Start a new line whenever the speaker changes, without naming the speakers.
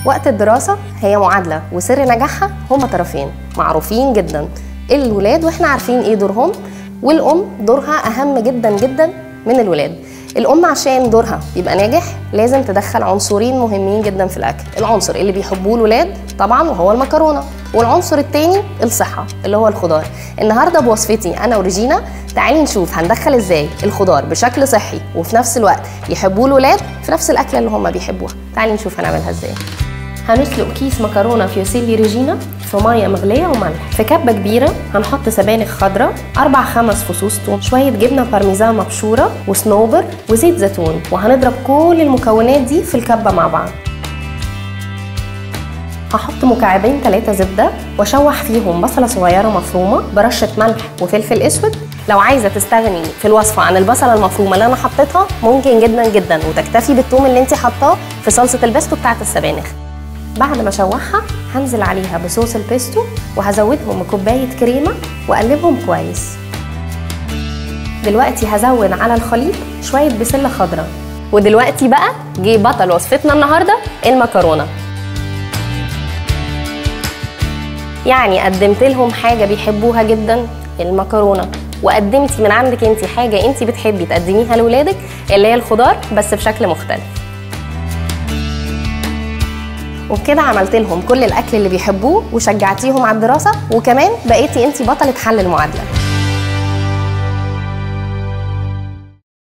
وقت الدراسة هي معادلة وسر نجاحها هما طرفين معروفين جدا الولاد واحنا عارفين ايه دورهم والأم دورها أهم جدا جدا من الولاد الأم عشان دورها يبقى ناجح لازم تدخل عنصرين مهمين جدا في الأكل العنصر اللي بيحبوه الولاد طبعا وهو المكرونة والعنصر التاني الصحة اللي هو الخضار النهاردة بوصفتي أنا وريجينا تعالي نشوف هندخل ازاي الخضار بشكل صحي وفي نفس الوقت يحبوه الولاد في نفس الأكلة اللي هم بيحبوها تعالي نشوف هنعملها ازاي هنسلق كيس مكرونه فيوسيلي ريجينا في ميه مغليه وملح في كبه كبيره هنحط سبانخ خضراء اربع خمس فصوص ثوم شويه جبنه بارميزان مبشوره وصنوبر وزيت زيتون وهنضرب كل المكونات دي في الكبه مع بعض هحط مكعبين ثلاثة زبدة واشوح فيهم بصلة صغيرة مفرومة برشة ملح وفلفل اسود لو عايزة تستغني في الوصفة عن البصلة المفرومة اللي انا حطيتها ممكن جدا جدا وتكتفي بالثوم اللي انت حطاه في صلصة البيستو بتاعت السبانخ بعد ما اشوحها هنزل عليها بصوص البيستو وهزودهم بكوبايه كريمه واقلبهم كويس دلوقتي هزود على الخليط شويه بسله خضراء ودلوقتي بقى جه بطل وصفتنا النهارده المكرونه يعني قدمت لهم حاجه بيحبوها جدا المكرونه وقدمتي من عندك انت حاجه انت بتحبي تقدميها لاولادك اللي هي الخضار بس بشكل مختلف وبكده عملت لهم كل الاكل اللي بيحبوه وشجعتيهم على الدراسه وكمان بقيتي انت بطله حل المعادله